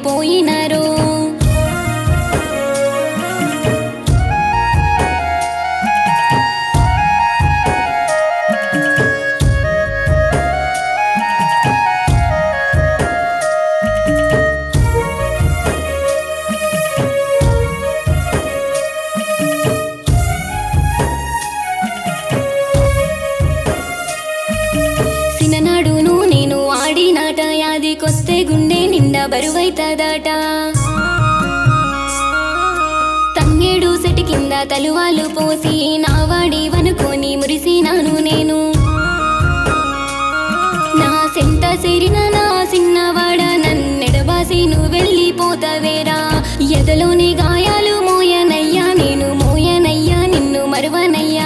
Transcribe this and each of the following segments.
వెళ్ళిపోయినారో సిననాడును నేను ఆడినాట యాదికొస్తే గుండె నిండా బరువైతదట తంగేడు సెటి కింద తలువాలు పోసి నా వాడి వనుకొని మురిసినాను నేను నా సెంత సెరిన నా సిన్నవాడ నన్నెడబాసి నువ్వు వెళ్ళిపోతావేరా ఎదలోని గాయాలు మోయనయ్యా నేను మోయనయ్యా నిన్ను మరువనయ్యా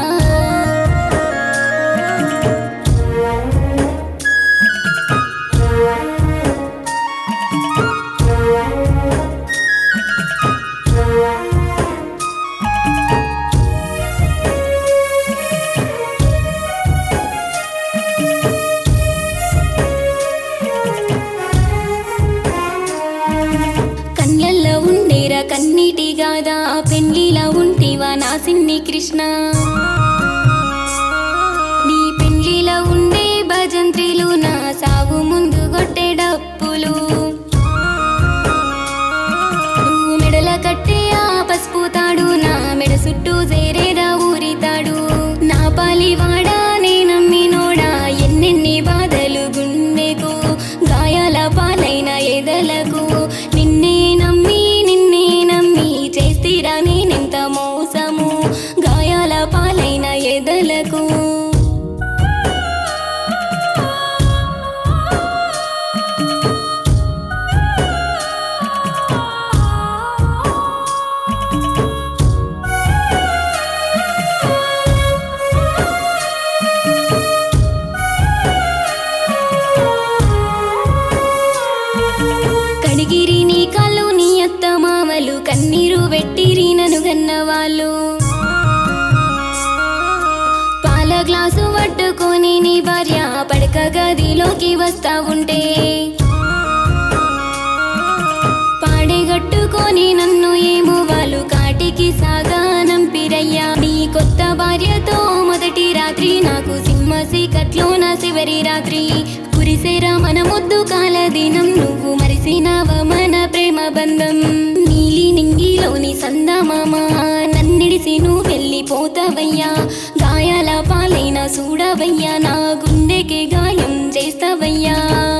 కన్యల్లో ఉండేరా కన్నీటి గాదా పెండ్లిలా ఉంటివా నా సిన్ని కృష్ణ నీ పెండ్లిలో ఉండే భజంత్రిలు నా సాగు ముందు కొట్టే డప్పులు నువ్వు మెడల కట్టే ఆ పసుపు తాడు నా మెడ చుట్టూ చేరేరా ఊరితాడు నా పాలివాడా నే నమ్మినోడా ఎన్నెన్ని బాధలు గుండెకు గాయాల పాలైన ఎదలకు నిన్నే నమ్మి నిన్నే నమ్మి చేస్తీరా నేనెంత మోసము గాయాల పాలైన ఎదలకు కడిగిరి నీ కళ్ళు నీ అత్త మామలు కన్నీరు వెట్టిరి నను గన్నవాళ్ళు పాల గ్లాసు పట్టుకొని నీ భార్య పడక గదిలోకి వస్తా ఉంటే పాడేగట్టుకొని నన్ను ఏమో వాళ్ళు కాటికి సాగానంపిరయ్యా నీ కొత్త భార్యతో మొదటి రాత్రి నాకు సింహ సీకట్లో నా చివరి రాత్రి కురిసేరా మన ముద్దు కాల దినం నువ్వు మరిసినావ మన ప్రేమ బంధం నీలి నింగిలోని సందమామ నన్నిడిసి నువ్వు వెళ్ళిపోతావయ్యా గాయాల పాలైన చూడవయ్యా నా గుండెకి గాయం చేస్తావయ్యా